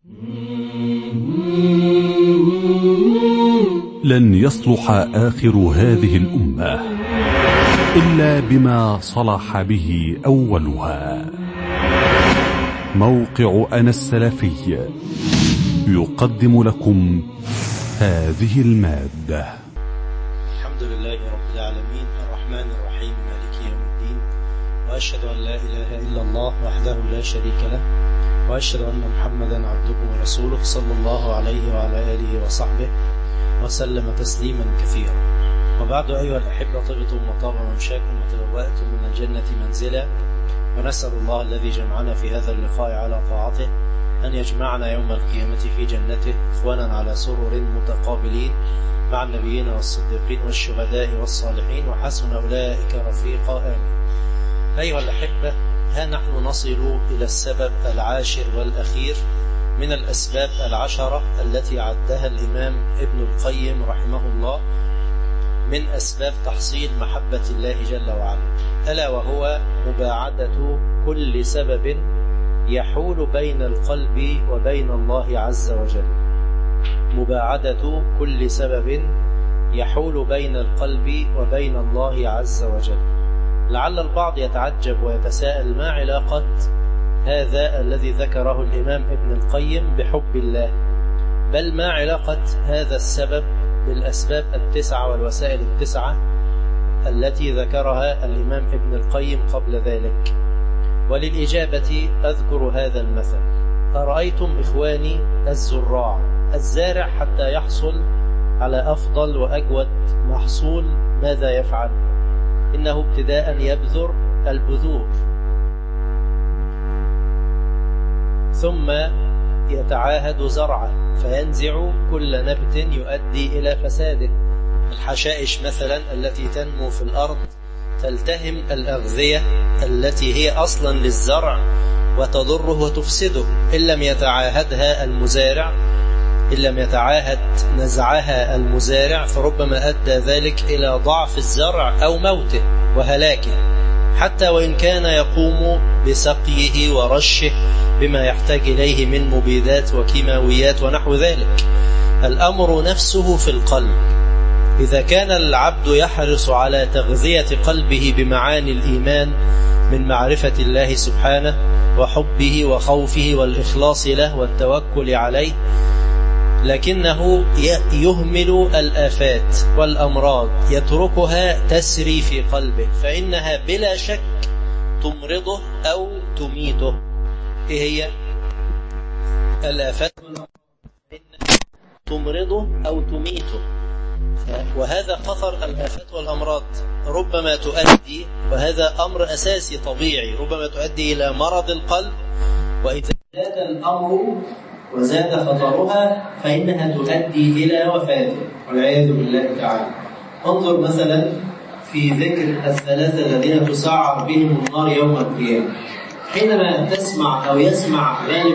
لن يصلح آخر هذه الأمة إلا بما صلح به أولها موقع أنا السلفي يقدم لكم هذه المادة الحمد لله رب العالمين الرحمن الرحيم مالك يوم الدين وأشهد أن لا إله إلا الله وحده لا شريك له وأشهد أن محمدا عبده ورسوله صلى الله عليه وعلى آله وصحبه وسلم تسليما كثيرا وبعد أيها الأحبة طبتم وطاب ممشاكم وتبوأتم من الجنة منزلا ونسأل الله الذي جمعنا في هذا اللقاء على طاعته أن يجمعنا يوم القيامة في جنته إخوانا على سرر متقابلين مع النبيين والصديقين والشهداء والصالحين وحسن أولئك رفيقا آمين أيها الأحبة ها نحن نصل إلى السبب العاشر والأخير من الأسباب العشرة التي عدها الإمام ابن القيم رحمه الله من أسباب تحصيل محبة الله جل وعلا ألا وهو مباعدة كل سبب يحول بين القلب وبين الله عز وجل مباعدة كل سبب يحول بين القلب وبين الله عز وجل لعل البعض يتعجب ويتساءل ما علاقة هذا الذي ذكره الإمام ابن القيم بحب الله بل ما علاقة هذا السبب بالأسباب التسعة والوسائل التسعة التي ذكرها الإمام ابن القيم قبل ذلك وللإجابة أذكر هذا المثل أرأيتم إخواني الزراع الزارع حتى يحصل على أفضل وأجود محصول ماذا يفعل إنه ابتداء يبذر البذور ثم يتعاهد زرعه فينزع كل نبت يؤدي إلى فساده الحشائش مثلا التي تنمو في الأرض تلتهم الأغذية التي هي أصلا للزرع وتضره وتفسده إن لم يتعاهدها المزارع إن لم يتعاهد نزعها المزارع فربما أدى ذلك إلى ضعف الزرع أو موته وهلاكه حتى وإن كان يقوم بسقيه ورشه بما يحتاج إليه من مبيدات وكيماويات ونحو ذلك الأمر نفسه في القلب إذا كان العبد يحرص على تغذية قلبه بمعاني الإيمان من معرفة الله سبحانه وحبه وخوفه والإخلاص له والتوكل عليه لكنه يهمل الآفات والأمراض يتركها تسري في قلبه فإنها بلا شك تمرضه أو تميته إيه هي الآفات تمرضه أو تميته وهذا خطر الآفات والأمراض ربما تؤدي وهذا أمر أساسي طبيعي ربما تؤدي إلى مرض القلب وإذا زاد الأمر وزاد خطرها فإنها تؤدي إلى وفاته والعياذ بالله تعالى انظر مثلا في ذكر الثلاثة الذين تسعر بهم النار يوم القيامة حينما تسمع أو يسمع غالب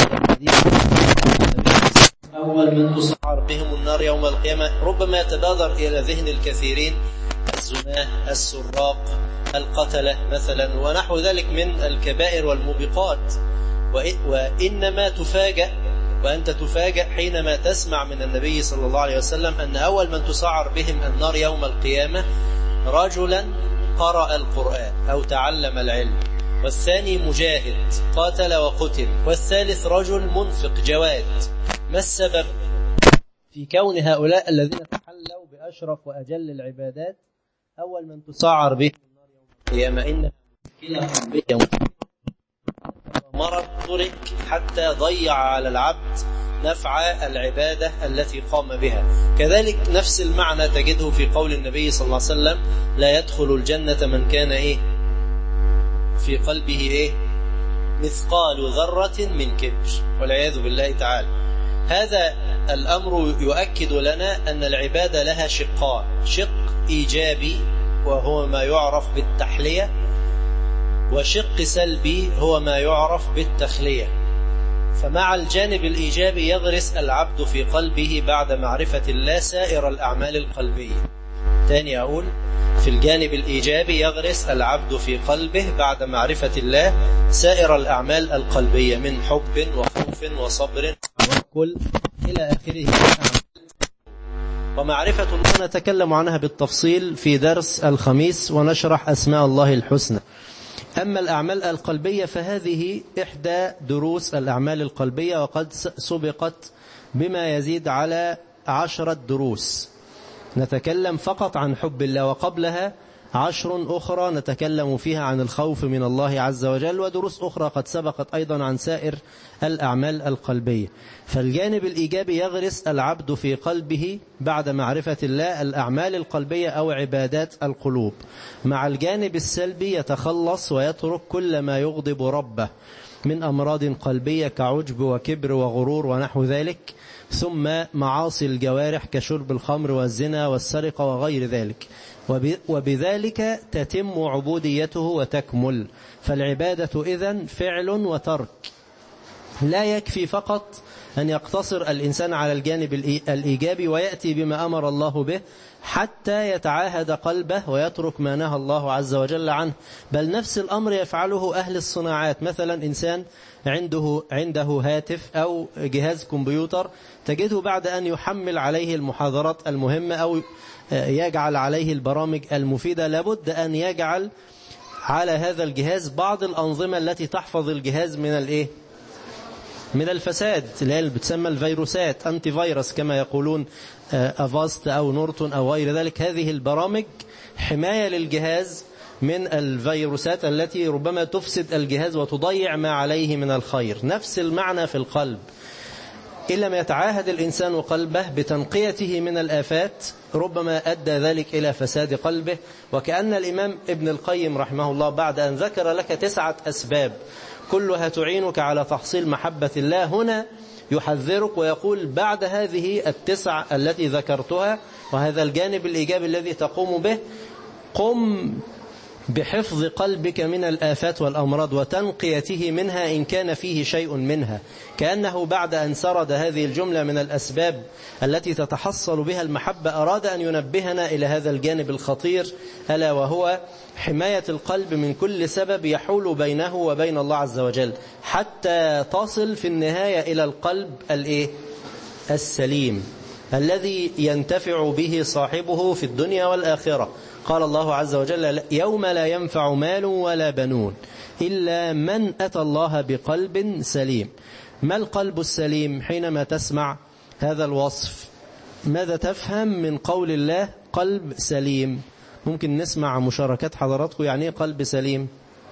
أول من تسعر بهم النار يوم القيامة ربما يتبادر إلى ذهن الكثيرين الزناه السراق القتلة مثلا ونحو ذلك من الكبائر والموبقات وإنما تفاجأ وأنت تفاجأ حينما تسمع من النبي صلى الله عليه وسلم أن أول من تسعر بهم النار يوم القيامة رجلا قرأ القرآن أو تعلم العلم والثاني مجاهد قاتل وقتل والثالث رجل منفق جواد ما السبب في كون هؤلاء الذين تحلوا بأشرف وأجل العبادات أول من تسعر بهم النار يوم القيامة إنها مشكلة قلبية مرض ترك حتى ضيع على العبد نفع العبادة التي قام بها كذلك نفس المعنى تجده في قول النبي صلى الله عليه وسلم لا يدخل الجنة من كان إيه في قلبه إيه مثقال ذرة من كبر والعياذ بالله تعالى هذا الأمر يؤكد لنا أن العبادة لها شقان شق إيجابي وهو ما يعرف بالتحلية وشق سلبي هو ما يعرف بالتخلية فمع الجانب الإيجابي يغرس العبد في قلبه بعد معرفة الله سائر الأعمال القلبية تاني أقول في الجانب الإيجابي يغرس العبد في قلبه بعد معرفة الله سائر الأعمال القلبية من حب وخوف خوف وصبر توكل إلى آخره ومعرفة الله نتكلم عنها بالتفصيل في درس الخميس ونشرح أسماء الله الحسنى أما الأعمال القلبية فهذه إحدى دروس الأعمال القلبية وقد سبقت بما يزيد على عشرة دروس نتكلم فقط عن حب الله وقبلها عشر أخرى نتكلم فيها عن الخوف من الله عز وجل ودروس أخرى قد سبقت أيضا عن سائر الأعمال القلبية فالجانب الإيجابي يغرس العبد في قلبه بعد معرفة الله الأعمال القلبية أو عبادات القلوب مع الجانب السلبي يتخلص ويترك كل ما يغضب ربه من أمراض قلبية كعجب وكبر وغرور ونحو ذلك ثم معاصي الجوارح كشرب الخمر والزنا والسرقة وغير ذلك وبذلك تتم عبوديته وتكمل فالعبادة إذن فعل وترك لا يكفي فقط أن يقتصر الإنسان على الجانب الإيجابي ويأتي بما أمر الله به حتى يتعاهد قلبه ويترك ما نهى الله عز وجل عنه بل نفس الأمر يفعله أهل الصناعات مثلا إنسان عنده عنده هاتف أو جهاز كمبيوتر تجده بعد أن يحمل عليه المحاضرات المهمة أو يجعل عليه البرامج المفيدة لابد أن يجعل على هذا الجهاز بعض الأنظمة التي تحفظ الجهاز من الإيه؟ من الفساد اللي هي بتسمى الفيروسات أنتي فيروس كما يقولون أفاست أو نورتون أو غير ذلك هذه البرامج حماية للجهاز من الفيروسات التي ربما تفسد الجهاز وتضيع ما عليه من الخير نفس المعنى في القلب إن لم يتعاهد الإنسان قلبه بتنقيته من الآفات ربما أدى ذلك إلى فساد قلبه وكأن الإمام ابن القيم رحمه الله بعد أن ذكر لك تسعة أسباب كلها تعينك على تحصيل محبة الله هنا يحذرك ويقول بعد هذه التسع التي ذكرتها وهذا الجانب الإيجابي الذي تقوم به قم بحفظ قلبك من الآفات والأمراض وتنقيته منها إن كان فيه شيء منها كأنه بعد أن سرد هذه الجملة من الأسباب التي تتحصل بها المحبة أراد أن ينبهنا إلى هذا الجانب الخطير ألا وهو حماية القلب من كل سبب يحول بينه وبين الله عز وجل حتى تصل في النهاية إلى القلب الإيه؟ السليم الذي ينتفع به صاحبه في الدنيا والآخرة قال الله عز وجل يوم لا ينفع مال ولا بنون إلا من أتى الله بقلب سليم ما القلب السليم حينما تسمع هذا الوصف ماذا تفهم من قول الله قلب سليم ممكن نسمع مشاركات حضراتكم يعني قلب سليم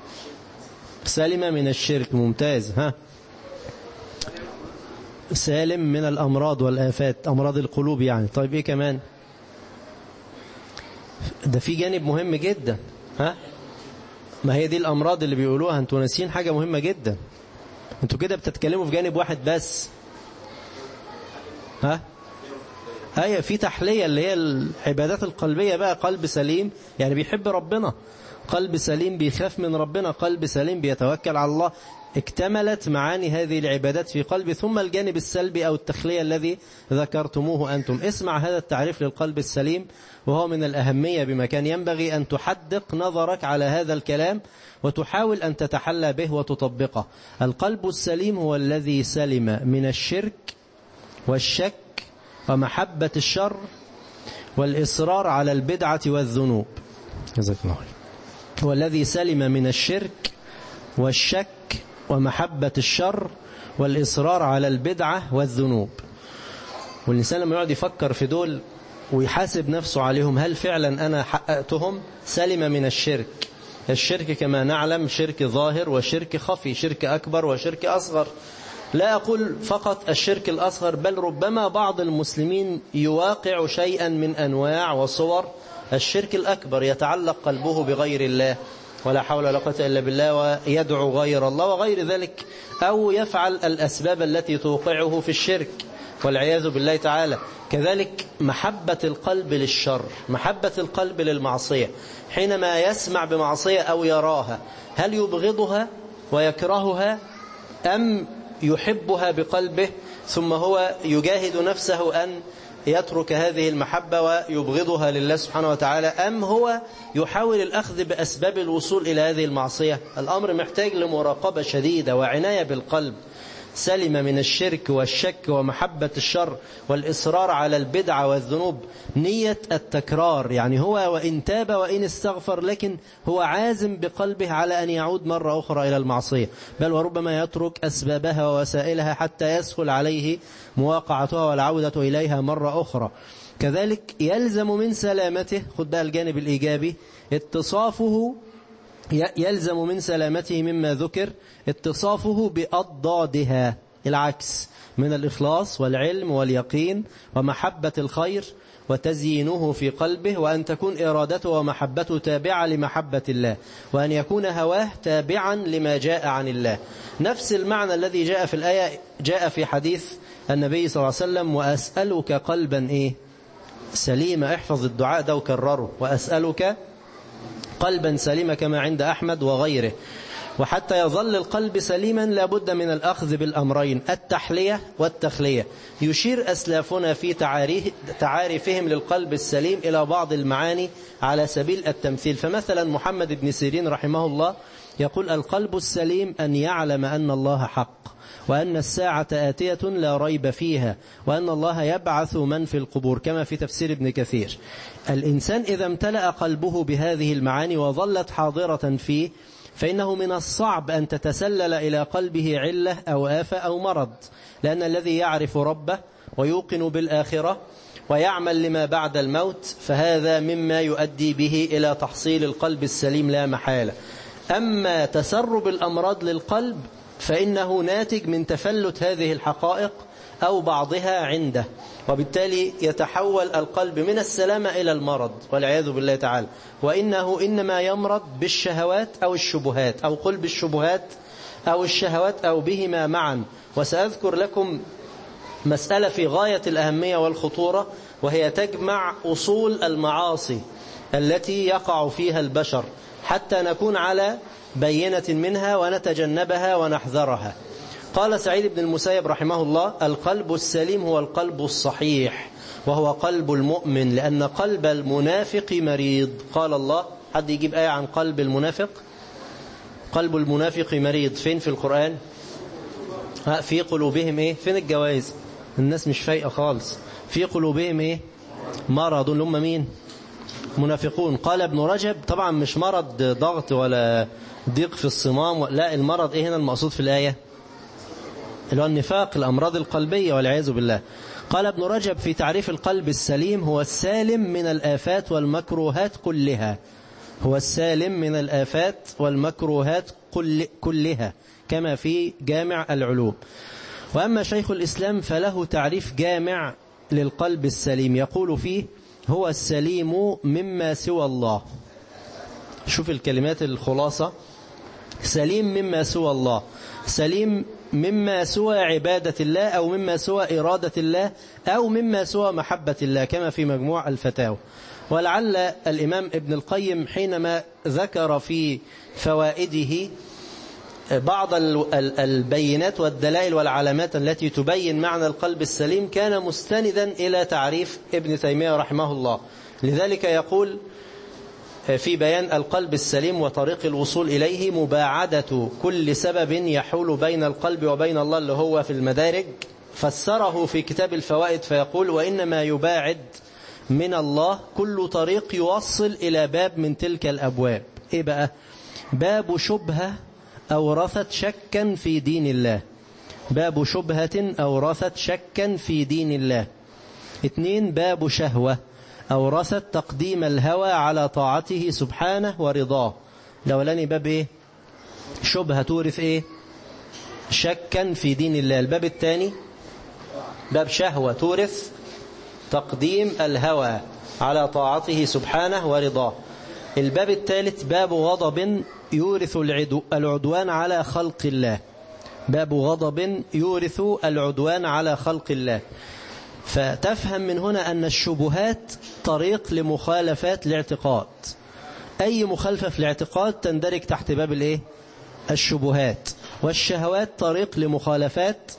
سالمة من الشرك ممتاز ها سالم من الأمراض والآفات أمراض القلوب يعني طيب إيه كمان ده في جانب مهم جدا ها ما هي دي الأمراض اللي بيقولوها انتوا ناسيين حاجة مهمة جدا انتوا كده بتتكلموا في جانب واحد بس ها هي في تحلية اللي هي العبادات القلبية بقى قلب سليم يعني بيحب ربنا قلب سليم بيخاف من ربنا قلب سليم بيتوكل على الله اكتملت معاني هذه العبادات في قلبي ثم الجانب السلبي أو التخلية الذي ذكرتموه أنتم اسمع هذا التعريف للقلب السليم وهو من الأهمية بمكان ينبغي أن تحدق نظرك على هذا الكلام وتحاول أن تتحلى به وتطبقه القلب السليم هو الذي سلم من الشرك والشك ومحبة الشر والإصرار على البدعة والذنوب جزاك الله هو الذي سلم من الشرك والشك ومحبة الشر والإصرار على البدعة والذنوب والإنسان لما يقعد يفكر في دول ويحاسب نفسه عليهم هل فعلا أنا حققتهم سلم من الشرك الشرك كما نعلم شرك ظاهر وشرك خفي شرك أكبر وشرك أصغر لا أقول فقط الشرك الأصغر بل ربما بعض المسلمين يواقع شيئا من أنواع وصور الشرك الأكبر يتعلق قلبه بغير الله ولا حول ولا قوة إلا بالله ويدعو غير الله وغير ذلك أو يفعل الأسباب التي توقعه في الشرك والعياذ بالله تعالى كذلك محبة القلب للشر محبة القلب للمعصية حينما يسمع بمعصية أو يراها هل يبغضها ويكرهها أم يحبها بقلبه ثم هو يجاهد نفسه أن يترك هذه المحبة ويبغضها لله سبحانه وتعالى أم هو يحاول الأخذ بأسباب الوصول إلى هذه المعصية الأمر محتاج لمراقبة شديدة وعناية بالقلب سلم من الشرك والشك ومحبة الشر والإصرار على البدع والذنوب نية التكرار يعني هو وإن تاب وإن استغفر لكن هو عازم بقلبه على أن يعود مرة أخرى إلى المعصية بل وربما يترك أسبابها ووسائلها حتى يسهل عليه مواقعتها والعودة إليها مرة أخرى كذلك يلزم من سلامته خد بقى الجانب الإيجابي اتصافه يلزم من سلامته مما ذكر اتصافه بأضدادها العكس من الإخلاص والعلم واليقين ومحبة الخير وتزيينه في قلبه وأن تكون إرادته ومحبته تابعة لمحبة الله وأن يكون هواه تابعا لما جاء عن الله نفس المعنى الذي جاء في الآية جاء في حديث النبي صلى الله عليه وسلم وأسألك قلبا إيه سليم احفظ الدعاء ده وكرره وأسألك قلبا سليما كما عند أحمد وغيره وحتى يظل القلب سليما لابد من الأخذ بالأمرين التحلية والتخلية يشير أسلافنا في تعارفهم للقلب السليم إلى بعض المعاني على سبيل التمثيل فمثلا محمد بن سيرين رحمه الله يقول القلب السليم أن يعلم أن الله حق وأن الساعة آتية لا ريب فيها وأن الله يبعث من في القبور كما في تفسير ابن كثير الإنسان إذا امتلأ قلبه بهذه المعاني وظلت حاضرة فيه فإنه من الصعب أن تتسلل إلى قلبه علة أو آفة أو مرض لأن الذي يعرف ربه ويوقن بالآخرة ويعمل لما بعد الموت فهذا مما يؤدي به إلى تحصيل القلب السليم لا محالة أما تسرب الأمراض للقلب فإنه ناتج من تفلت هذه الحقائق أو بعضها عنده وبالتالي يتحول القلب من السلامة إلى المرض والعياذ بالله تعالى وإنه إنما يمرض بالشهوات أو الشبهات أو قل بالشبهات أو الشهوات أو بهما معا وسأذكر لكم مسألة في غاية الأهمية والخطورة وهي تجمع أصول المعاصي التي يقع فيها البشر حتى نكون على بينة منها ونتجنبها ونحذرها قال سعيد بن المسيب رحمه الله القلب السليم هو القلب الصحيح وهو قلب المؤمن لأن قلب المنافق مريض قال الله حد يجيب آية عن قلب المنافق قلب المنافق مريض فين في القرآن في قلوبهم ايه فين الجوائز الناس مش فايقة خالص في قلوبهم ايه مرض اللي هم مين منافقون قال ابن رجب طبعا مش مرض ضغط ولا ضيق في الصمام لا المرض ايه هنا المقصود في الآية اللي هو النفاق الأمراض القلبية والعياذ بالله قال ابن رجب في تعريف القلب السليم هو السالم من الآفات والمكروهات كلها هو السالم من الآفات والمكروهات كل كلها كما في جامع العلوم وأما شيخ الإسلام فله تعريف جامع للقلب السليم يقول فيه هو السليم مما سوى الله شوف الكلمات الخلاصة سليم مما سوى الله سليم مما سوى عبادة الله أو مما سوى إرادة الله أو مما سوى محبة الله كما في مجموع الفتاوى ولعل الإمام ابن القيم حينما ذكر في فوائده بعض البينات والدلائل والعلامات التي تبين معنى القلب السليم كان مستندا إلى تعريف ابن تيمية رحمه الله لذلك يقول في بيان القلب السليم وطريق الوصول إليه مباعدة كل سبب يحول بين القلب وبين الله اللي هو في المدارج فسره في كتاب الفوائد فيقول وإنما يباعد من الله كل طريق يوصل إلى باب من تلك الأبواب إيه بقى باب شبهة أورثت شكا في دين الله باب شبهة أورثت شكا في دين الله اثنين باب شهوة أورثت تقديم الهوى على طاعته سبحانه ورضاه الأولاني باب إيه شبهة تورث إيه شكا في دين الله الباب الثاني باب شهوة تورث تقديم الهوى على طاعته سبحانه ورضاه الباب الثالث باب غضب يورث العدوان على خلق الله باب غضب يورث العدوان على خلق الله فتفهم من هنا أن الشبهات طريق لمخالفات الاعتقاد أي مخالفة في الاعتقاد تندرج تحت باب الايه الشبهات والشهوات طريق لمخالفات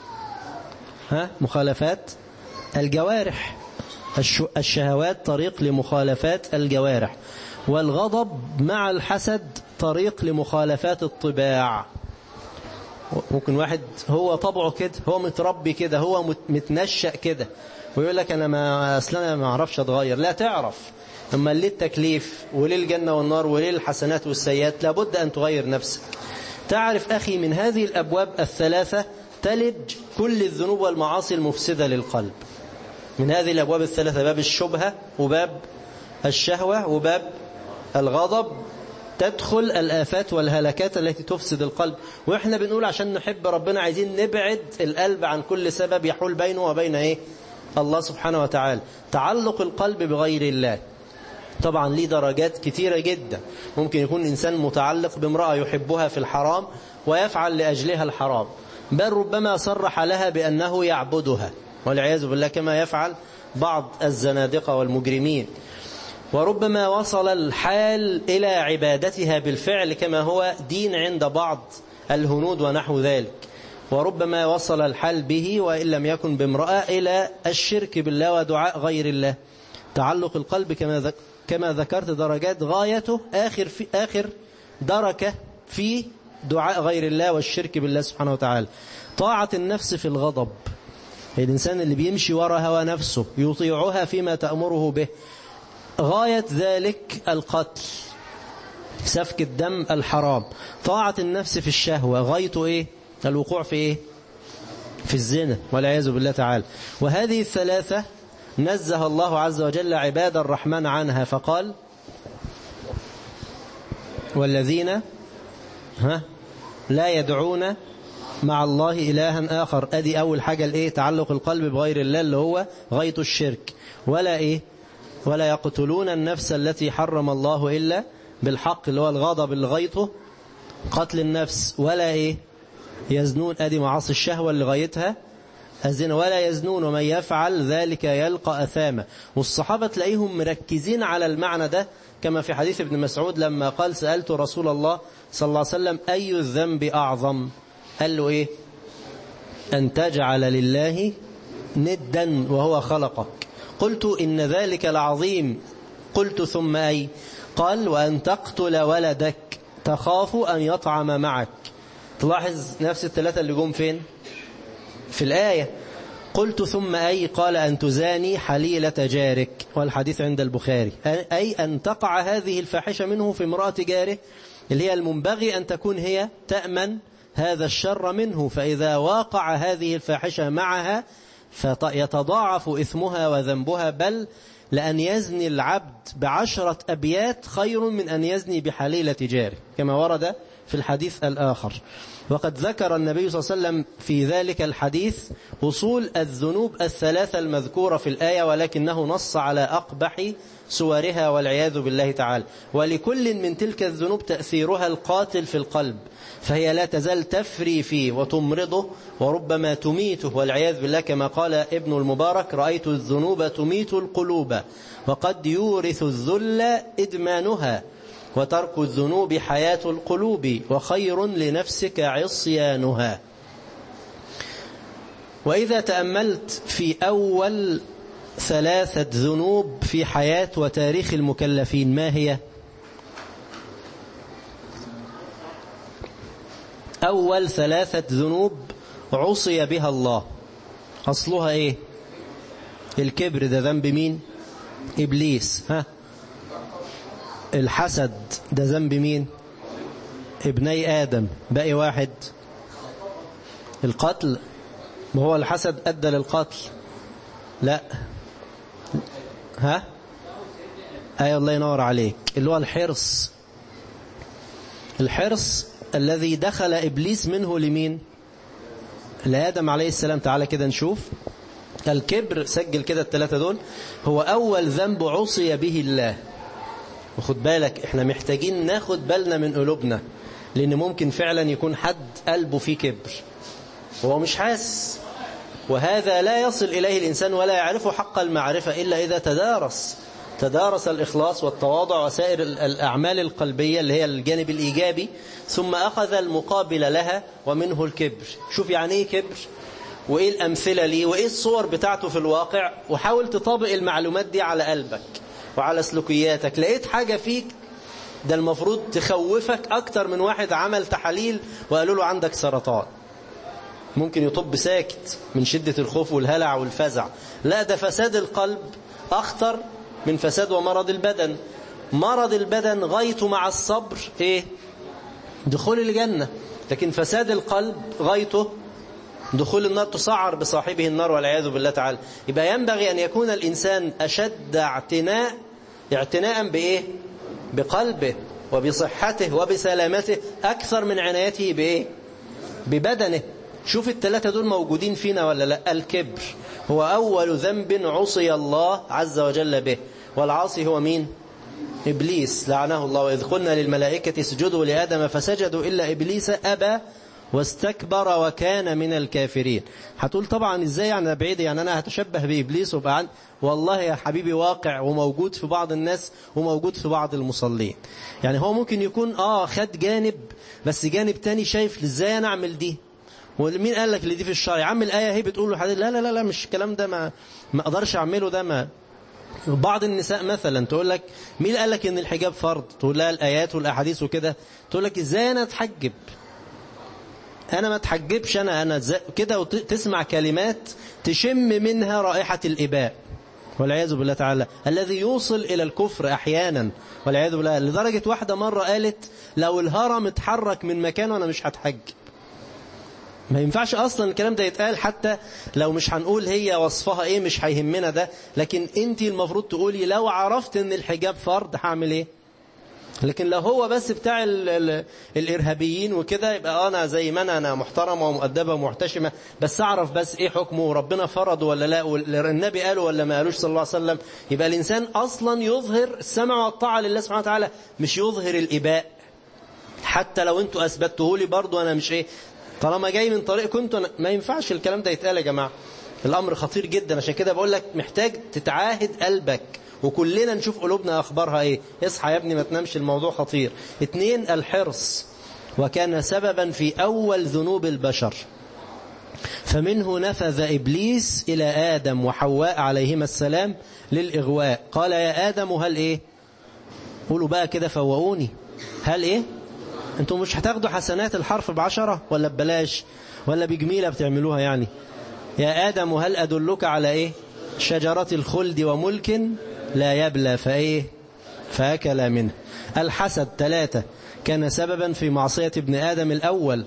ها مخالفات الجوارح الشهوات طريق لمخالفات الجوارح والغضب مع الحسد طريق لمخالفات الطباع ممكن واحد هو طبعه كده هو متربي كده هو متنشأ كده ويقول لك أنا ما أصلا ما أعرفش أتغير لا تعرف أما ليه التكليف وليه الجنة والنار وليه الحسنات والسيئات لابد أن تغير نفسك تعرف أخي من هذه الأبواب الثلاثة تلج كل الذنوب والمعاصي المفسدة للقلب من هذه الأبواب الثلاثة باب الشبهة وباب الشهوة وباب الغضب تدخل الآفات والهلكات التي تفسد القلب وإحنا بنقول عشان نحب ربنا عايزين نبعد القلب عن كل سبب يحول بينه وبين إيه الله سبحانه وتعالى تعلق القلب بغير الله طبعا ليه درجات كتيرة جدا ممكن يكون إنسان متعلق بامرأة يحبها في الحرام ويفعل لأجلها الحرام بل ربما صرح لها بأنه يعبدها والعياذ بالله كما يفعل بعض الزنادقة والمجرمين وربما وصل الحال إلى عبادتها بالفعل كما هو دين عند بعض الهنود ونحو ذلك وربما وصل الحال به وإن لم يكن بامرأة إلى الشرك بالله ودعاء غير الله تعلق القلب كما كما ذكرت درجات غايته آخر في آخر دركة في دعاء غير الله والشرك بالله سبحانه وتعالى طاعة النفس في الغضب الإنسان اللي بيمشي وراء هوى نفسه يطيعها فيما تأمره به غاية ذلك القتل سفك الدم الحرام طاعة النفس في الشهوة غايته إيه الوقوع في إيه في الزنا والعياذ بالله تعالى وهذه الثلاثة نزه الله عز وجل عباد الرحمن عنها فقال والذين ها لا يدعون مع الله إلها آخر أدي أول حاجة الإيه تعلق القلب بغير الله اللي هو غاية الشرك ولا إيه ولا يقتلون النفس التي حرم الله إلا بالحق اللي هو الغضب اللي غايته قتل النفس ولا إيه يزنون أدي معاصي الشهوة اللي غايتها الزنا ولا يزنون ومن يفعل ذلك يلقى أثاما والصحابة تلاقيهم مركزين على المعنى ده كما في حديث ابن مسعود لما قال سألت رسول الله صلى الله عليه وسلم أي الذنب أعظم قال له إيه أن تجعل لله ندا وهو خلقك قلت إن ذلك العظيم قلت ثم أي قال وأن تقتل ولدك تخاف أن يطعم معك تلاحظ نفس الثلاثة اللي جم فين في الآية قلت ثم أي قال أن تزاني حليلة جارك والحديث عند البخاري أي أن تقع هذه الفاحشة منه في امرأة جاره اللي هي المنبغي أن تكون هي تأمن هذا الشر منه فإذا واقع هذه الفاحشة معها فيتضاعف إثمها وذنبها بل لأن يزني العبد بعشرة أبيات خير من أن يزني بحليلة جاره كما ورد في الحديث الآخر وقد ذكر النبي صلى الله عليه وسلم في ذلك الحديث وصول الذنوب الثلاثة المذكورة في الآية ولكنه نص على أقبح سورها والعياذ بالله تعالى ولكل من تلك الذنوب تأثيرها القاتل في القلب فهي لا تزال تفري فيه وتمرضه وربما تميته والعياذ بالله كما قال ابن المبارك رأيت الذنوب تميت القلوب وقد يورث الذل إدمانها وترك الذنوب حياة القلوب وخير لنفسك عصيانها وإذا تأملت في أول ثلاثة ذنوب في حياة وتاريخ المكلفين ما هي أول ثلاثة ذنوب عصي بها الله أصلها إيه الكبر ده ذنب مين إبليس ها الحسد ده ذنب مين ابني آدم باقي واحد القتل ما هو الحسد أدى للقتل لا ها أي الله ينور عليك اللي هو الحرص الحرص الذي دخل إبليس منه لمين لآدم عليه السلام تعالى كده نشوف الكبر سجل كده الثلاثة دول هو أول ذنب عصي به الله وخد بالك احنا محتاجين ناخد بالنا من قلوبنا لأن ممكن فعلا يكون حد قلبه فيه كبر وهو مش حاسس وهذا لا يصل إليه الإنسان ولا يعرفه حق المعرفة إلا إذا تدارس تدارس الإخلاص والتواضع وسائر الأعمال القلبية اللي هي الجانب الإيجابي ثم أخذ المقابل لها ومنه الكبر شوف يعني إيه كبر وإيه الأمثلة ليه وإيه الصور بتاعته في الواقع وحاول تطابق المعلومات دي على قلبك وعلى سلوكياتك لقيت حاجة فيك ده المفروض تخوفك أكتر من واحد عمل تحاليل وقالوا له عندك سرطان ممكن يطب ساكت من شدة الخوف والهلع والفزع لا ده فساد القلب أخطر من فساد ومرض البدن مرض البدن غايته مع الصبر ايه دخول الجنة لكن فساد القلب غايته دخول النار تسعر بصاحبه النار والعياذ بالله تعالى يبقى ينبغي أن يكون الإنسان أشد اعتناء اعتناء بإيه بقلبه وبصحته وبسلامته أكثر من عنايته بإيه ببدنه شوف الثلاثة دول موجودين فينا ولا لا الكبر هو أول ذنب عصي الله عز وجل به والعاصي هو مين إبليس لعنه الله وإذ قلنا للملائكة اسجدوا لآدم فسجدوا إلا إبليس أبى واستكبر وكان من الكافرين هتقول طبعا ازاي يعني بعيد يعني انا هتشبه بابليس وبقى عن والله يا حبيبي واقع وموجود في بعض الناس وموجود في بعض المصلين يعني هو ممكن يكون اه خد جانب بس جانب تاني شايف ازاي انا اعمل دي ومين قال لك اللي دي في الشرع يا عم الايه هي بتقول له لا لا لا لا مش الكلام ده ما ما اقدرش اعمله ده ما بعض النساء مثلا تقول لك مين قال لك ان الحجاب فرض تقول لها الايات والاحاديث وكده تقول لك ازاي انا اتحجب انا ما اتحجبش انا انا كده وتسمع كلمات تشم منها رائحة الاباء والعياذ بالله تعالى الذي يوصل الى الكفر احيانا والعياذ بالله لدرجة واحدة مرة قالت لو الهرم اتحرك من مكانه انا مش هتحجب ما ينفعش اصلا الكلام ده يتقال حتى لو مش هنقول هي وصفها ايه مش هيهمنا ده لكن انت المفروض تقولي لو عرفت ان الحجاب فرض هعمل ايه لكن لو هو بس بتاع ال ال الإرهابيين وكده يبقى أنا زي ما أنا, أنا محترمة ومؤدبة ومحتشمة بس أعرف بس إيه حكمه ربنا فرض ولا لا والنبي قاله ولا ما قالوش صلى الله عليه وسلم يبقى الإنسان أصلا يظهر السمع والطاعة لله سبحانه وتعالى مش يظهر الإباء حتى لو أنتوا أثبتوه لي برضو أنا مش إيه طالما جاي من طريق كنت ما ينفعش الكلام ده يتقال يا جماعة الأمر خطير جدا عشان كده بقول لك محتاج تتعاهد قلبك وكلنا نشوف قلوبنا أخبارها إيه اصحى يا ابني ما تنامش الموضوع خطير اتنين الحرص وكان سببا في أول ذنوب البشر فمنه نفذ إبليس إلى آدم وحواء عليهما السلام للإغواء قال يا آدم هل إيه قولوا بقى كده فوقوني هل إيه انتوا مش هتاخدوا حسنات الحرف بعشرة ولا ببلاش ولا بجميلة بتعملوها يعني يا آدم هل أدلك على إيه شجرة الخلد وملك لا يبلى فإيه فأكل منه الحسد ثلاثة كان سببا في معصية ابن آدم الأول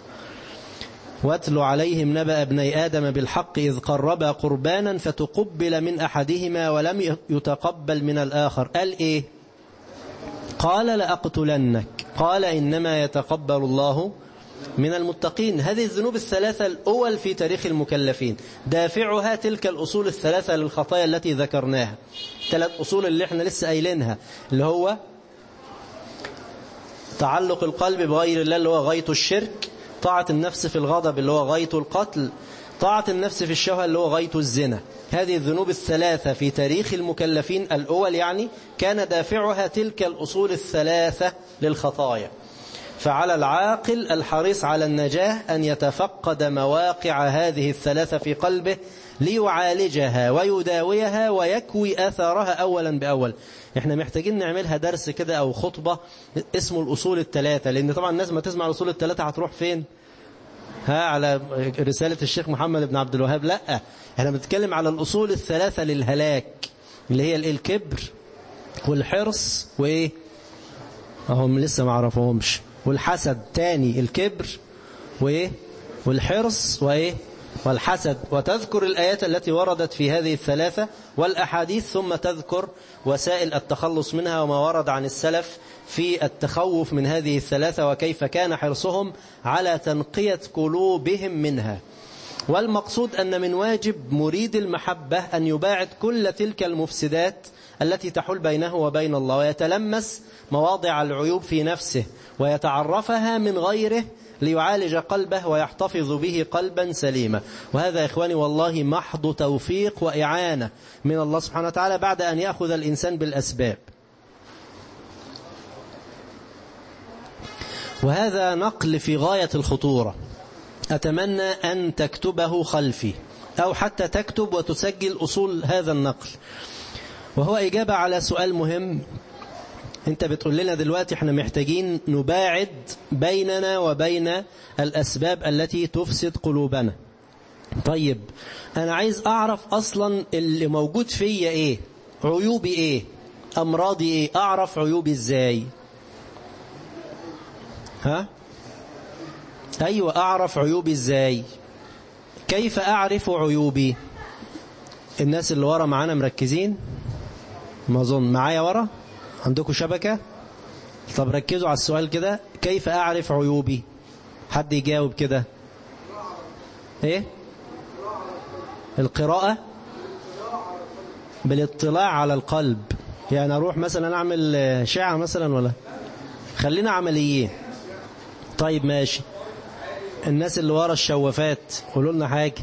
واتل عليهم نبأ ابني آدم بالحق إذ قربا قربانا فتقبل من أحدهما ولم يتقبل من الآخر قال إيه قال لأقتلنك قال إنما يتقبل الله من المتقين هذه الذنوب الثلاثة الأول في تاريخ المكلفين دافعها تلك الأصول الثلاثة للخطايا التي ذكرناها ثلاث أصول اللي احنا لسه قايلينها اللي هو تعلق القلب بغير الله اللي هو غاية الشرك طاعة النفس في الغضب اللي هو غاية القتل طاعة النفس في الشهوة اللي هو غاية الزنا هذه الذنوب الثلاثة في تاريخ المكلفين الأول يعني كان دافعها تلك الأصول الثلاثة للخطايا فعلى العاقل الحريص على النجاة أن يتفقد مواقع هذه الثلاثة في قلبه ليعالجها ويداويها ويكوي أثارها أولا بأول احنا محتاجين نعملها درس كده أو خطبة اسمه الأصول الثلاثة لأن طبعا الناس ما تسمع الأصول الثلاثة هتروح فين ها على رسالة الشيخ محمد بن عبد الوهاب لا احنا بنتكلم على الأصول الثلاثة للهلاك اللي هي الكبر والحرص وإيه هم لسه ما عرفوهمش والحسد تاني الكبر وإيه والحرص وإيه والحسد وتذكر الآيات التي وردت في هذه الثلاثة والأحاديث ثم تذكر وسائل التخلص منها وما ورد عن السلف في التخوف من هذه الثلاثة وكيف كان حرصهم على تنقية قلوبهم منها والمقصود أن من واجب مريد المحبة أن يباعد كل تلك المفسدات التي تحول بينه وبين الله ويتلمس مواضع العيوب في نفسه ويتعرفها من غيره ليعالج قلبه ويحتفظ به قلبا سليما وهذا إخواني والله محض توفيق وإعانة من الله سبحانه وتعالى بعد أن يأخذ الإنسان بالأسباب وهذا نقل في غاية الخطورة أتمنى أن تكتبه خلفي أو حتى تكتب وتسجل أصول هذا النقل وهو إجابة على سؤال مهم انت بتقول لنا دلوقتي احنا محتاجين نباعد بيننا وبين الأسباب التي تفسد قلوبنا طيب أنا عايز أعرف أصلا اللي موجود فيا إيه عيوبي إيه أمراضي إيه أعرف عيوبي إزاي ها أيوة أعرف عيوبي إزاي كيف أعرف عيوبي الناس اللي ورا معانا مركزين ما أظن معايا ورا عندكم شبكة طب ركزوا على السؤال كده كيف أعرف عيوبي حد يجاوب كده ايه القراءة بالاطلاع على القلب يعني اروح مثلا اعمل شعة مثلا ولا خلينا عمليين طيب ماشي الناس اللي ورا الشوافات قولوا لنا حاجة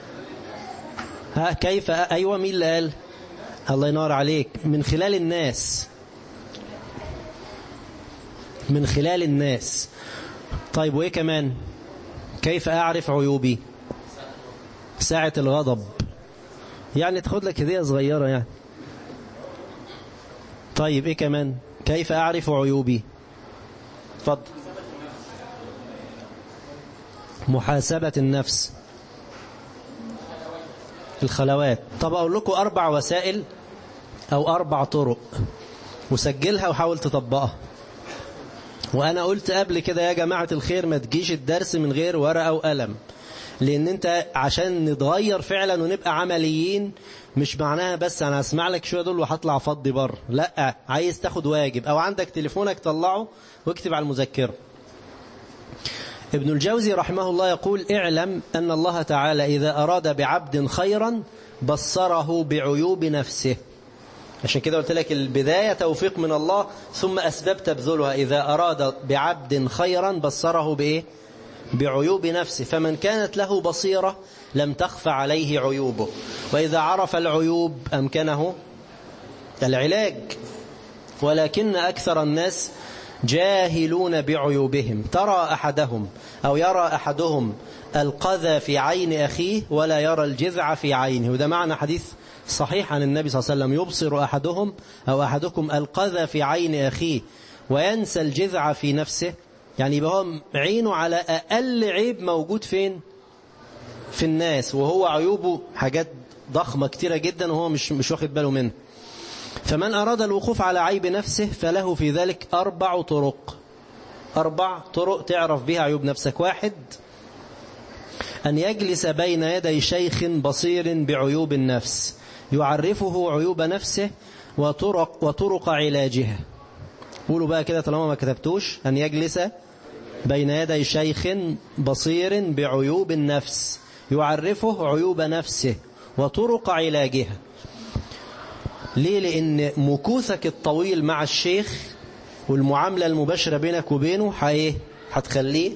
ها كيف ايوه مين اللي قال الله ينور عليك من خلال الناس من خلال الناس طيب وإيه كمان كيف أعرف عيوبي ساعة الغضب يعني تاخد لك هدية صغيرة يعني طيب إيه كمان كيف أعرف عيوبي اتفضل محاسبة النفس الخلوات طب أقول لكم أربع وسائل أو أربع طرق وسجلها وحاول تطبقها وأنا قلت قبل كده يا جماعة الخير ما تجيش الدرس من غير ورقة وقلم لأن أنت عشان نتغير فعلا ونبقى عمليين مش معناها بس أنا أسمع لك شوية دول وهطلع فضي بره لا عايز تاخد واجب أو عندك تليفونك طلعه واكتب على المذكرة ابن الجوزي رحمه الله يقول اعلم أن الله تعالى إذا أراد بعبد خيرا بصره بعيوب نفسه عشان كده قلت لك البداية توفيق من الله ثم أسباب تبذلها إذا أراد بعبد خيرا بصره بإيه بعيوب نفسه فمن كانت له بصيرة لم تخف عليه عيوبه وإذا عرف العيوب أمكنه العلاج ولكن أكثر الناس جاهلون بعيوبهم ترى أحدهم أو يرى أحدهم القذى في عين أخيه ولا يرى الجذع في عينه وده معنى حديث صحيح عن النبي صلى الله عليه وسلم يبصر أحدهم أو أحدكم القذى في عين أخيه وينسى الجذع في نفسه يعني يبقى هو عينه على أقل عيب موجود فين في الناس وهو عيوبه حاجات ضخمة كتيرة جدا وهو مش, مش واخد باله منه فمن أراد الوقوف على عيب نفسه فله في ذلك أربع طرق أربع طرق تعرف بها عيوب نفسك واحد أن يجلس بين يدي شيخ بصير بعيوب النفس يعرفه عيوب نفسه وطرق, وطرق علاجها قولوا بقى كده طالما ما كتبتوش أن يجلس بين يدي شيخ بصير بعيوب النفس يعرفه عيوب نفسه وطرق علاجها ليه لأن مكوثك الطويل مع الشيخ والمعاملة المباشرة بينك وبينه حايه هتخليه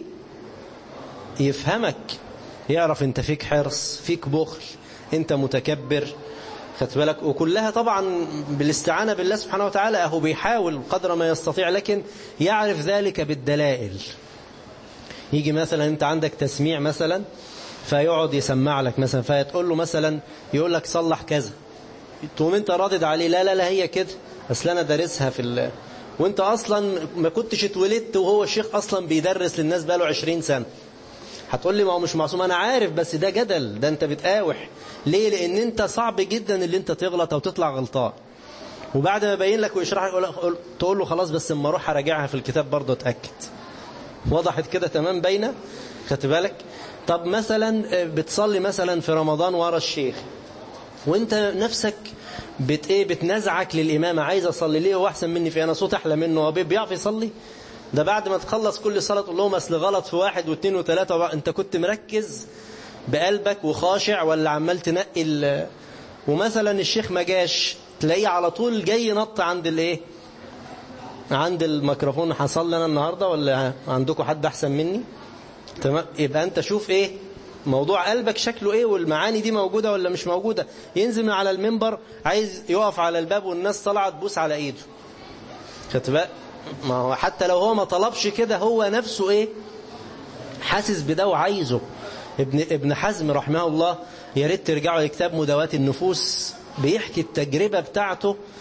يفهمك يعرف انت فيك حرص فيك بخل انت متكبر خدت بالك وكلها طبعا بالاستعانة بالله سبحانه وتعالى اهو بيحاول قدر ما يستطيع لكن يعرف ذلك بالدلائل يجي مثلا انت عندك تسميع مثلا فيقعد يسمع لك مثلا فتقول له مثلا يقول لك صلح كذا تقوم انت رادد عليه لا لا لا هي كده اصل انا دارسها في ال... وانت اصلا ما كنتش اتولدت وهو الشيخ اصلا بيدرس للناس بقاله 20 سنه هتقول لي ما هو مش معصوم انا عارف بس ده جدل ده انت بتقاوح ليه لان انت صعب جدا اللي انت تغلط او تطلع غلطان وبعد ما يبين لك ويشرح لك تقول له خلاص بس اما اروح اراجعها في الكتاب برضه اتاكد وضحت كده تمام باينه خدت بالك طب مثلا بتصلي مثلا في رمضان ورا الشيخ وانت نفسك بت ايه بتنزعك للامامه عايز اصلي ليه هو احسن مني في انا صوت احلى منه هو بيعرف يصلي ده بعد ما تخلص كل صلاة تقول لهم أصل غلط في واحد واثنين وثلاثة وبعد أنت كنت مركز بقلبك وخاشع ولا عمال تنقي ومثلا الشيخ ما جاش تلاقيه على طول جاي نط عند الايه عند الميكروفون حصل لنا النهاردة ولا عندكم حد أحسن مني تمام يبقى أنت شوف إيه موضوع قلبك شكله ايه والمعاني دي موجودة ولا مش موجودة ينزل من على المنبر عايز يقف على الباب والناس طلعت تبوس على ايده خدت بقى ما هو حتى لو هو ما طلبش كده هو نفسه ايه حاسس بده وعايزه ابن ابن حزم رحمه الله يا ريت ترجعوا لكتاب مداوات النفوس بيحكي التجربة بتاعته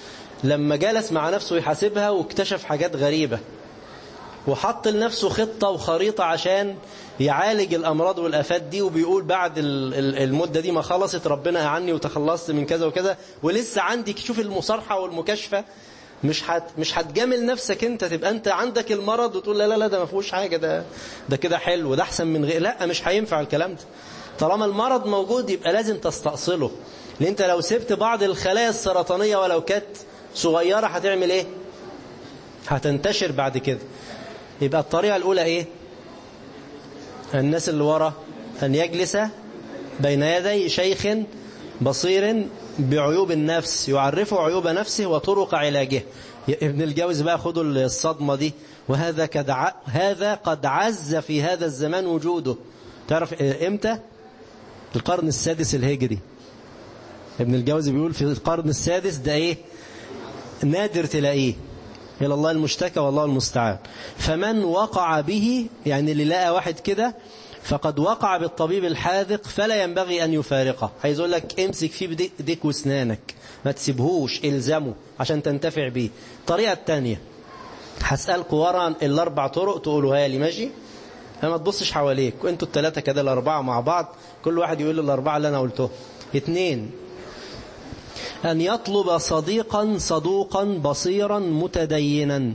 لما جلس مع نفسه يحاسبها واكتشف حاجات غريبة وحط لنفسه خطة وخريطة عشان يعالج الأمراض والآفات دي وبيقول بعد المدة دي ما خلصت ربنا أعني وتخلصت من كذا وكذا ولسه عندك شوف المصارحة والمكاشفة مش هت مش هتجامل نفسك انت تبقى انت عندك المرض وتقول لا لا لا ده ما فيهوش حاجه ده ده كده حلو ده احسن من غير لا مش هينفع الكلام ده طالما المرض موجود يبقى لازم تستأصله لان انت لو سبت بعض الخلايا السرطانيه ولو كانت صغيره هتعمل ايه هتنتشر بعد كده يبقى الطريقه الاولى ايه الناس اللي ورا ان يجلس بين يدي شيخ بصير بعيوب النفس يعرفه عيوب نفسه وطرق علاجه ابن الجوز بقى خدوا الصدمة دي وهذا قد ع... هذا قد عز في هذا الزمان وجوده تعرف امتى القرن السادس الهجري ابن الجوزي بيقول في القرن السادس ده ايه نادر تلاقيه إلى الله المشتكى والله المستعان فمن وقع به يعني اللي لقى واحد كده فقد وقع بالطبيب الحاذق فلا ينبغي أن يفارقه عايز يقول لك امسك فيه بديك واسنانك ما تسيبهوش الزمه عشان تنتفع بيه الطريقة الثانية هسألكم ورا الأربع طرق تقولوها لي ماشي ما تبصش حواليك وانتوا الثلاثة كده الأربعة مع بعض كل واحد يقول الأربعة اللي أنا قلته اثنين أن يطلب صديقا صدوقا بصيرا متدينا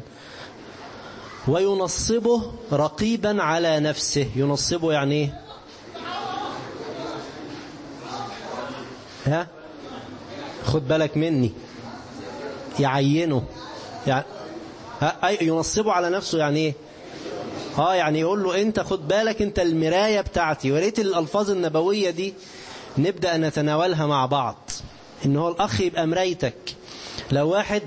وينصبه رقيبا على نفسه ينصبه يعني ايه ها خد بالك مني يعينه يعني ينصبه على نفسه يعني ايه اه يعني يقول له انت خد بالك انت المراية بتاعتي وريت الالفاظ النبوية دي نبدأ نتناولها مع بعض ان هو الاخ يبقى مرايتك لو واحد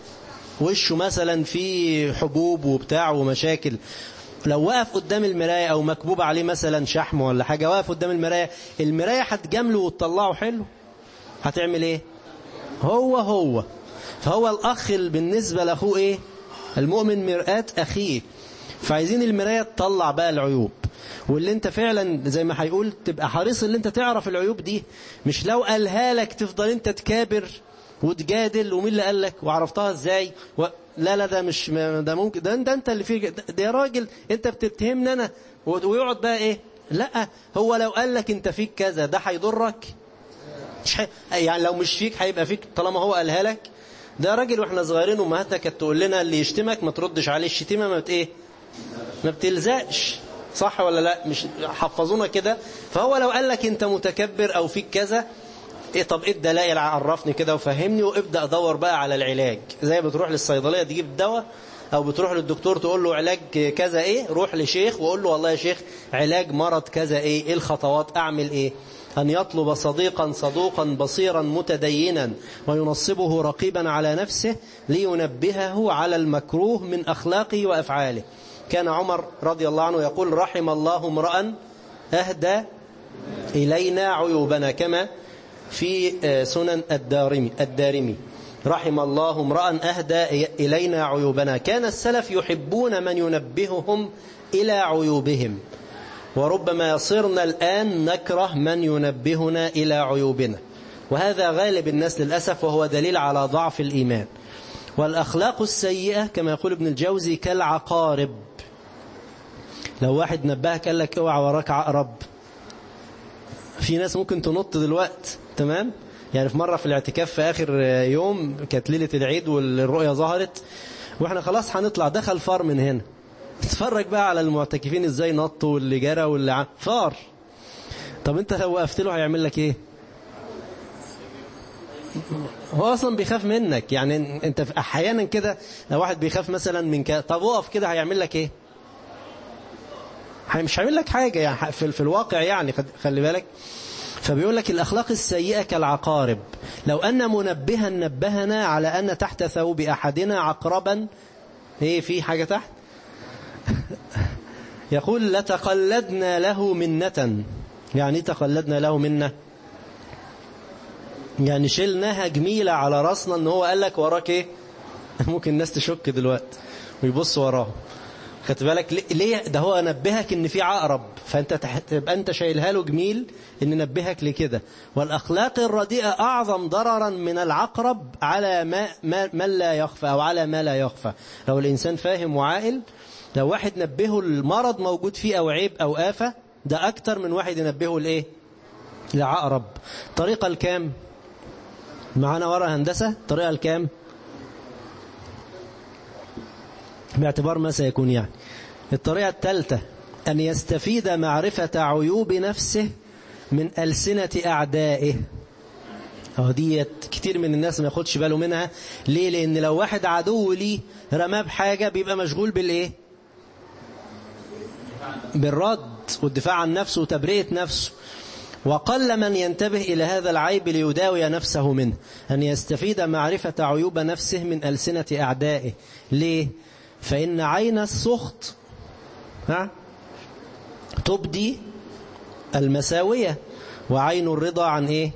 وشه مثلا في حبوب وبتاع ومشاكل لو وقف قدام المراية او مكبوب عليه مثلا شحم ولا حاجة واقف قدام المراية المراية هتجامله وتطلعه حلو هتعمل ايه هو هو فهو الاخ بالنسبة لاخوه ايه المؤمن مرآة اخيه فعايزين المراية تطلع بقى العيوب واللي انت فعلا زي ما هيقول تبقى حريص اللي انت تعرف العيوب دي مش لو قالها لك تفضل انت تكابر وتجادل ومين اللي قال لك وعرفتها ازاي و... لا لا ده مش ده ممكن ده, ده انت اللي فيه ده, ده يا راجل انت بتتهمني انا ويقعد بقى ايه لا هو لو قال لك انت فيك كذا ده هيضرك مش حي... يعني لو مش فيك هيبقى فيك طالما هو قالها لك ده راجل واحنا صغيرين امهاتنا كانت تقول لنا اللي يشتمك ما تردش عليه الشتيمه ما بت ايه ما بتلزقش صح ولا لا مش حفظونا كده فهو لو قال لك انت متكبر او فيك كذا ايه طب ايه الدلائل عرفني كده وفهمني وابدا ادور بقى على العلاج زي بتروح للصيدليه تجيب الدواء او بتروح للدكتور تقول له علاج كذا ايه روح لشيخ وقول له والله يا شيخ علاج مرض كذا ايه ايه الخطوات اعمل ايه أن يطلب صديقا صدوقا بصيرا متدينا وينصبه رقيبا على نفسه لينبهه على المكروه من أخلاقه وأفعاله كان عمر رضي الله عنه يقول رحم الله امرأ أهدى إلينا عيوبنا كما في سنن الدارمي, الدارمي رحم الله امرأ أهدى إلينا عيوبنا كان السلف يحبون من ينبههم إلى عيوبهم وربما يصرنا الآن نكره من ينبهنا إلى عيوبنا وهذا غالب الناس للأسف وهو دليل على ضعف الإيمان والأخلاق السيئة كما يقول ابن الجوزي كالعقارب لو واحد نبهك قال لك اوعى وراك عقرب في ناس ممكن تنط دلوقت تمام يعني في مرة في الاعتكاف في آخر يوم كانت ليلة العيد والرؤية ظهرت واحنا خلاص هنطلع دخل فار من هنا اتفرج بقى على المعتكفين ازاي نطوا واللي جرى واللي ع... فار طب انت لو وقفت له هيعمل لك ايه هو اصلا بيخاف منك يعني انت احيانا كده لو واحد بيخاف مثلا من ك... طب وقف كده هيعمل لك ايه مش هيعمل لك حاجة يعني في, في الواقع يعني خلي بالك فبيقول لك الأخلاق السيئة كالعقارب لو أن منبها نبهنا على أن تحت ثوب أحدنا عقربا ايه في حاجة تحت يقول لتقلدنا له منة يعني تقلدنا له منة يعني شلناها جميلة على راسنا ان هو قال لك وراك ايه ممكن الناس تشك دلوقتي ويبص وراه خدت بالك ليه ده هو نبهك ان في عقرب فانت تبقى انت شايلها له جميل ان نبهك لكده والاخلاق الرديئه اعظم ضررا من العقرب على ما, ما من لا يخفى او على ما لا يخفى لو الانسان فاهم وعاقل لو واحد نبهه المرض موجود فيه او عيب او آفة ده اكتر من واحد ينبهه لايه لعقرب طريقه الكام معانا ورا هندسه طريقه الكام باعتبار ما سيكون يعني الطريقة الثالثة أن يستفيد معرفة عيوب نفسه من ألسنة أعدائه ديت كتير من الناس ما ياخدش باله منها ليه لأن لو واحد عدو ليه رماه بحاجة بيبقى مشغول بالإيه بالرد والدفاع عن نفسه وتبرئة نفسه وقل من ينتبه إلى هذا العيب ليداوي نفسه منه أن يستفيد معرفة عيوب نفسه من ألسنة أعدائه ليه فإن عين السخط ها تبدي المساوية وعين الرضا عن إيه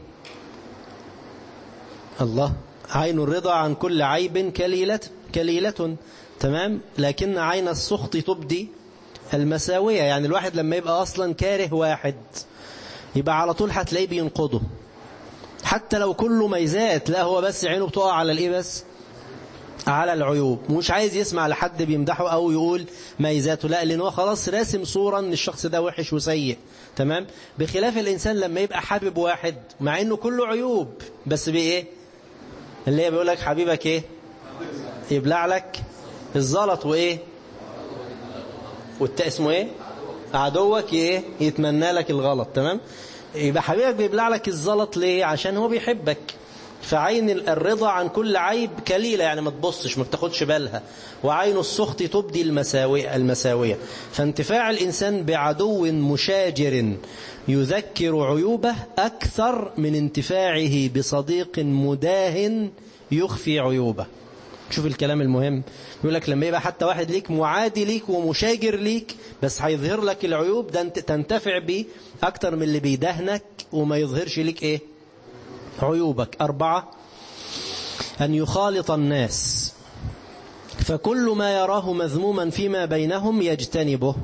الله عين الرضا عن كل عيب كليلة, كليلة تمام لكن عين السخط تبدي المساوية يعني الواحد لما يبقى أصلا كاره واحد يبقى على طول هتلاقيه بينقضه حتى لو كله ميزات لا هو بس عينه بتقع على الايه بس على العيوب مش عايز يسمع لحد بيمدحه او يقول ميزاته لا لان هو خلاص راسم صورة ان الشخص ده وحش وسيء تمام بخلاف الانسان لما يبقى حابب واحد مع انه كله عيوب بس بايه اللي هي بيقول لك حبيبك ايه يبلع لك الزلط وايه والتا اسمه ايه عدوك ايه يتمنى لك الغلط تمام يبقى حبيبك بيبلع لك الزلط ليه عشان هو بيحبك فعين الرضا عن كل عيب كليلة يعني ما تبصش ما بتاخدش بالها وعين السخط تبدي المساوية, المساوية فانتفاع الإنسان بعدو مشاجر يذكر عيوبه أكثر من انتفاعه بصديق مداهن يخفي عيوبه شوف الكلام المهم يقول لك لما يبقى حتى واحد ليك معادي ليك ومشاجر ليك بس هيظهر لك العيوب ده انت تنتفع بيه أكتر من اللي بيدهنك وما يظهرش ليك ايه عيوبك أربعة أن يخالط الناس فكل ما يراه مذموما فيما بينهم يجتنبه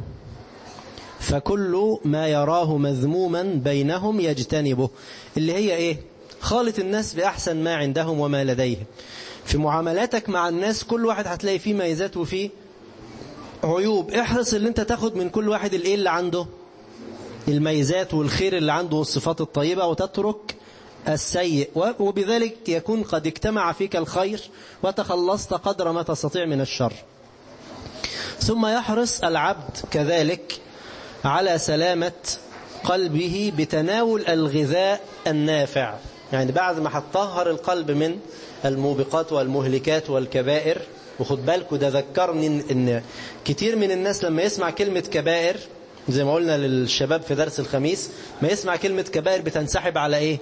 فكل ما يراه مذموما بينهم يجتنبه اللي هي ايه خالط الناس بأحسن ما عندهم وما لديهم في معاملاتك مع الناس كل واحد هتلاقي فيه ميزات وفيه عيوب احرص اللي انت تاخد من كل واحد الايه اللي عنده الميزات والخير اللي عنده والصفات الطيبة وتترك السيء وبذلك يكون قد اجتمع فيك الخير وتخلصت قدر ما تستطيع من الشر ثم يحرص العبد كذلك على سلامة قلبه بتناول الغذاء النافع يعني بعد ما هتطهر القلب من الموبقات والمهلكات والكبائر وخد بالكوا ده ذكرني ان كتير من الناس لما يسمع كلمة كبائر زي ما قلنا للشباب في درس الخميس ما يسمع كلمة كبائر بتنسحب على ايه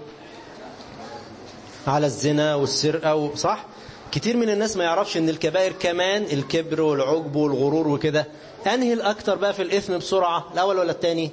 على الزنا والسرقة صح كتير من الناس ما يعرفش ان الكبائر كمان الكبر والعجب والغرور وكده انهي الاكتر بقى في الاثم بسرعة الاول ولا الثاني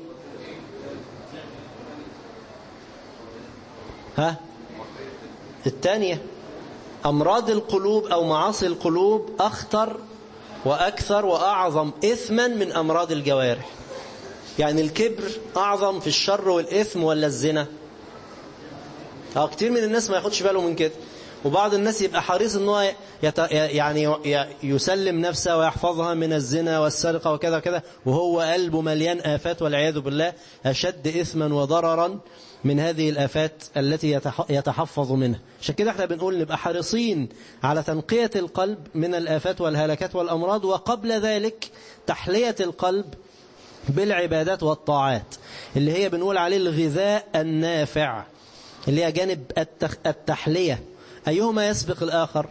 ها الثانية امراض القلوب او معاصي القلوب اخطر واكثر واعظم اثما من امراض الجوارح يعني الكبر اعظم في الشر والاثم ولا الزنا اه كتير من الناس ما ياخدش باله من كده وبعض الناس يبقى حريص ان هو يت... يعني يسلم نفسه ويحفظها من الزنا والسرقة وكذا وكذا وهو قلبه مليان آفات والعياذ بالله أشد إثما وضررا من هذه الآفات التي يتحفظ منها عشان كده احنا بنقول نبقى حريصين على تنقية القلب من الآفات والهلكات والأمراض وقبل ذلك تحلية القلب بالعبادات والطاعات اللي هي بنقول عليه الغذاء النافع اللي هي جانب التحلية أيهما يسبق الآخر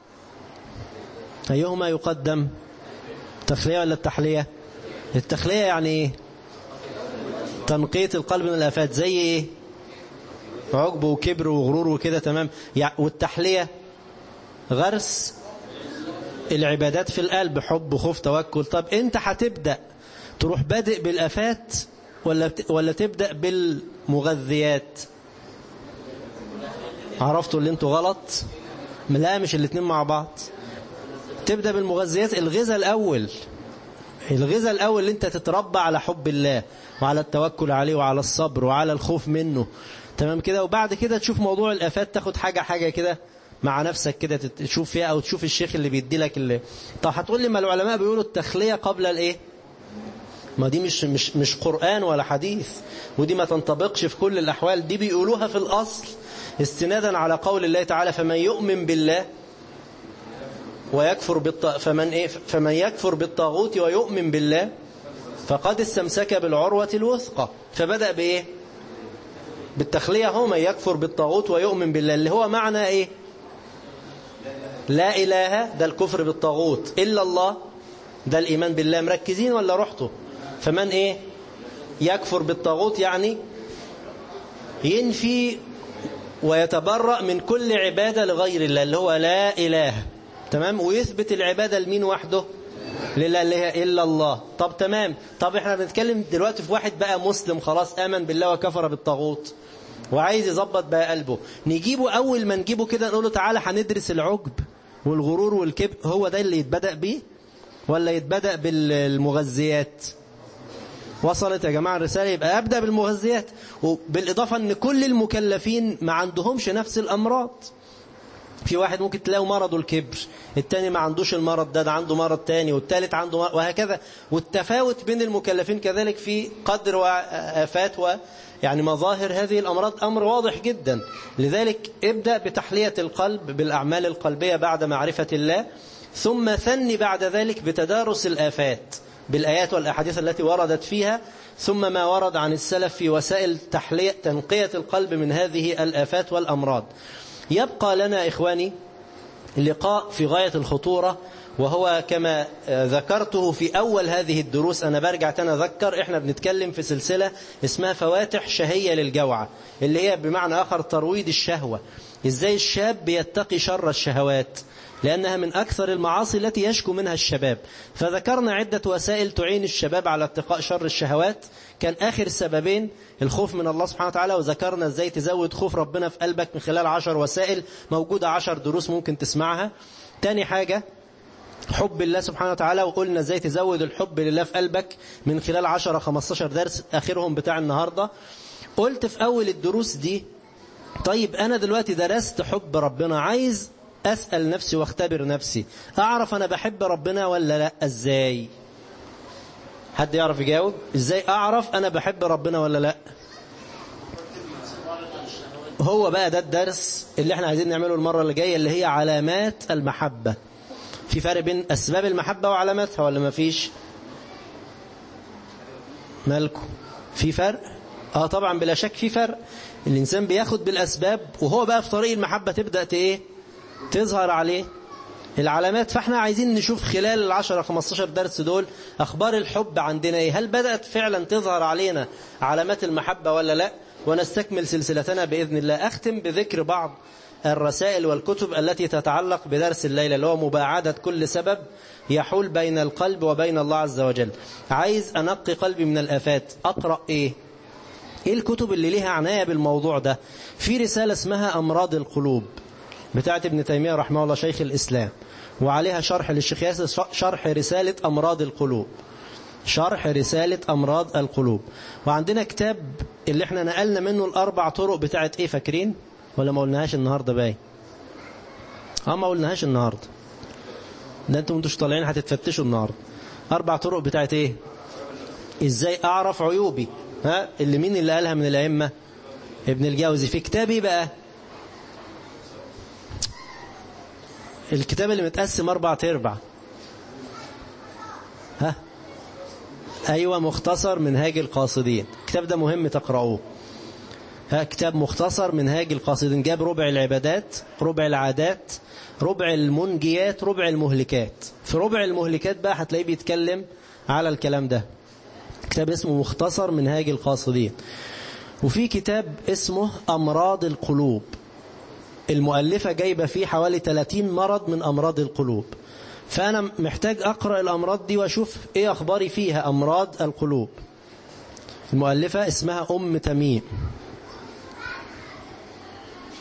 أيهما يقدم التخلية ولا التحلية التخلية يعني ايه تنقية القلب من الآفات زي ايه عجب وكبر وغرور وكده تمام والتحلية غرس العبادات في القلب حب خوف توكل طب انت هتبدأ تروح بادئ بالآفات ولا ولا تبدأ بالمغذيات عرفتوا اللي انتوا غلط لا مش الاتنين مع بعض تبدأ بالمغذيات الغذاء الأول الغذاء الأول اللي انت تتربى على حب الله وعلى التوكل عليه وعلى الصبر وعلى الخوف منه تمام كده وبعد كده تشوف موضوع الآفات تاخد حاجة حاجة كده مع نفسك كده تشوف فيها أو تشوف الشيخ اللي بيدي لك اللي طب هتقول لي ما العلماء بيقولوا التخلية قبل الإيه ما دي مش مش مش قرآن ولا حديث ودي ما تنطبقش في كل الأحوال دي بيقولوها في الأصل استنادا على قول الله تعالى فمن يؤمن بالله ويكفر بالط... فمن إيه فمن يكفر بالطاغوت ويؤمن بالله فقد استمسك بالعروة الوثقى فبدأ بإيه بالتخلية هو من يكفر بالطاغوت ويؤمن بالله اللي هو معنى إيه لا إله ده الكفر بالطاغوت إلا الله ده الإيمان بالله مركزين ولا رحتوا فمن إيه يكفر بالطاغوت يعني ينفي ويتبرأ من كل عبادة لغير الله اللي هو لا إله تمام ويثبت العبادة لمين وحده لله اللي هي إلا الله طب تمام طب احنا بنتكلم دلوقتي في واحد بقى مسلم خلاص آمن بالله وكفر بالطاغوت وعايز يظبط بقى قلبه نجيبه أول ما نجيبه كده نقول له تعالى هندرس العجب والغرور والكبر هو ده اللي يتبدأ بيه ولا يتبدأ بالمغذيات وصلت يا جماعة الرسالة يبقى أبدأ بالمغذيات وبالإضافة أن كل المكلفين ما عندهمش نفس الأمراض في واحد ممكن تلاقيه مرضه الكبر التاني ما عندوش المرض ده ده عنده مرض تاني والتالت عنده مرض وهكذا والتفاوت بين المكلفين كذلك في قدر وآفات و يعني مظاهر هذه الأمراض أمر واضح جدا لذلك ابدأ بتحلية القلب بالأعمال القلبية بعد معرفة الله ثم ثني بعد ذلك بتدارس الآفات بالآيات والأحاديث التي وردت فيها ثم ما ورد عن السلف في وسائل تحلية تنقية القلب من هذه الآفات والأمراض يبقى لنا إخواني لقاء في غاية الخطورة وهو كما ذكرته في أول هذه الدروس أنا برجع تاني أذكر إحنا بنتكلم في سلسلة اسمها فواتح شهية للجوعة اللي هي بمعنى آخر ترويض الشهوة إزاي الشاب يتقي شر الشهوات لأنها من أكثر المعاصي التي يشكو منها الشباب فذكرنا عدة وسائل تعين الشباب على اتقاء شر الشهوات كان آخر سببين الخوف من الله سبحانه وتعالى وذكرنا ازاي تزود خوف ربنا في قلبك من خلال عشر وسائل موجودة عشر دروس ممكن تسمعها تاني حاجة حب الله سبحانه وتعالى وقلنا ازاي تزود الحب لله في قلبك من خلال 10 15 درس اخرهم بتاع النهاردة قلت في اول الدروس دي طيب انا دلوقتي درست حب ربنا عايز اسأل نفسي واختبر نفسي اعرف انا بحب ربنا ولا لا ازاي حد يعرف يجاوب ازاي اعرف انا بحب ربنا ولا لا هو بقى ده الدرس اللي احنا عايزين نعمله المرة اللي جاية اللي هي علامات المحبة في فرق بين أسباب المحبة وعلاماتها ولا ما فيش مالكم في فرق اه طبعا بلا شك في فرق الإنسان بياخد بالأسباب وهو بقى في طريق المحبة تبدأ ايه تظهر عليه العلامات فاحنا عايزين نشوف خلال العشرة 15 درس دول أخبار الحب عندنا ايه هل بدأت فعلا تظهر علينا علامات المحبة ولا لا ونستكمل سلسلتنا بإذن الله أختم بذكر بعض الرسائل والكتب التي تتعلق بدرس الليلة اللي هو مباعدة كل سبب يحول بين القلب وبين الله عز وجل عايز أنقي قلبي من الآفات أقرأ إيه إيه الكتب اللي ليها عناية بالموضوع ده في رسالة اسمها أمراض القلوب بتاعت ابن تيمية رحمه الله شيخ الإسلام وعليها شرح للشيخ ياسر شرح رسالة أمراض القلوب شرح رسالة أمراض القلوب وعندنا كتاب اللي احنا نقلنا منه الأربع طرق بتاعت إيه فاكرين ولا ما قلناهاش النهاردة باي اه ما قلناهاش النهاردة ده انتم انتوش طالعين هتتفتشوا النهاردة أربع طرق بتاعت إيه إزاي أعرف عيوبي ها اللي مين اللي قالها من الأئمة ابن الجوزي في كتابي بقى الكتاب اللي متقسم أربع تربع ها أيوة مختصر منهاج القاصدين الكتاب ده مهم تقرأوه ها كتاب مختصر منهاج القاصدين جاب ربع العبادات ربع العادات ربع المنجيات ربع المهلكات في ربع المهلكات بقى هتلاقيه بيتكلم على الكلام ده كتاب اسمه مختصر منهاج القاصدين وفي كتاب اسمه أمراض القلوب المؤلفة جايبة فيه حوالي 30 مرض من أمراض القلوب فأنا محتاج أقرأ الأمراض دي وأشوف إيه أخباري فيها أمراض القلوب المؤلفة اسمها أم تميم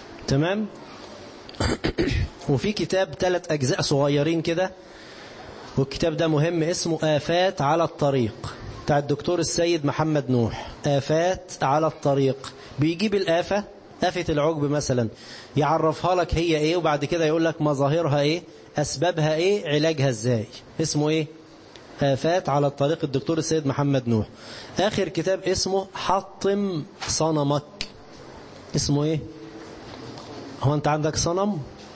تمام وفي كتاب ثلاث أجزاء صغيرين كده والكتاب ده مهم اسمه آفات على الطريق بتاع الدكتور السيد محمد نوح آفات على الطريق بيجيب الآفة آفة العجب مثلا يعرفها لك هي ايه وبعد كده يقول لك مظاهرها ايه أسبابها ايه علاجها ازاي اسمه ايه آفات على الطريق الدكتور السيد محمد نوح آخر كتاب اسمه حطم صنمك اسمه ايه هو انت عندك صنم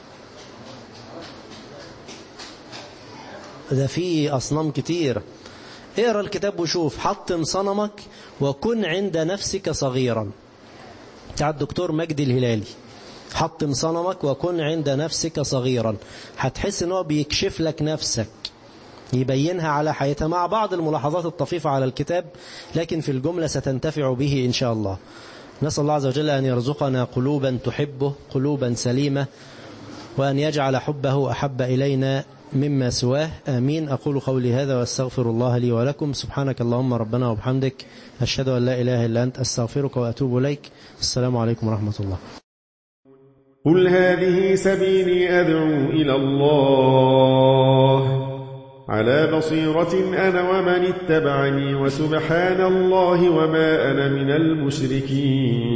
ده فيه أصنام كتير اقرا الكتاب وشوف حطم صنمك وكن عند نفسك صغيرا بتاع الدكتور مجدي الهلالي حطم صنمك وكن عند نفسك صغيرا هتحس ان هو بيكشف لك نفسك يبينها على حياتها مع بعض الملاحظات الطفيفة على الكتاب لكن في الجملة ستنتفع به إن شاء الله نسأل الله عز وجل أن يرزقنا قلوبا تحبه قلوبا سليمة وأن يجعل حبه أحب إلينا مما سواه آمين أقول قولي هذا وأستغفر الله لي ولكم سبحانك اللهم ربنا وبحمدك أشهد أن لا إله إلا أنت أستغفرك وأتوب إليك السلام عليكم ورحمة الله قل هذه سبيلي أدعو إلى الله على بصيرة أنا ومن اتبعني وسبحان الله وما أنا من المشركين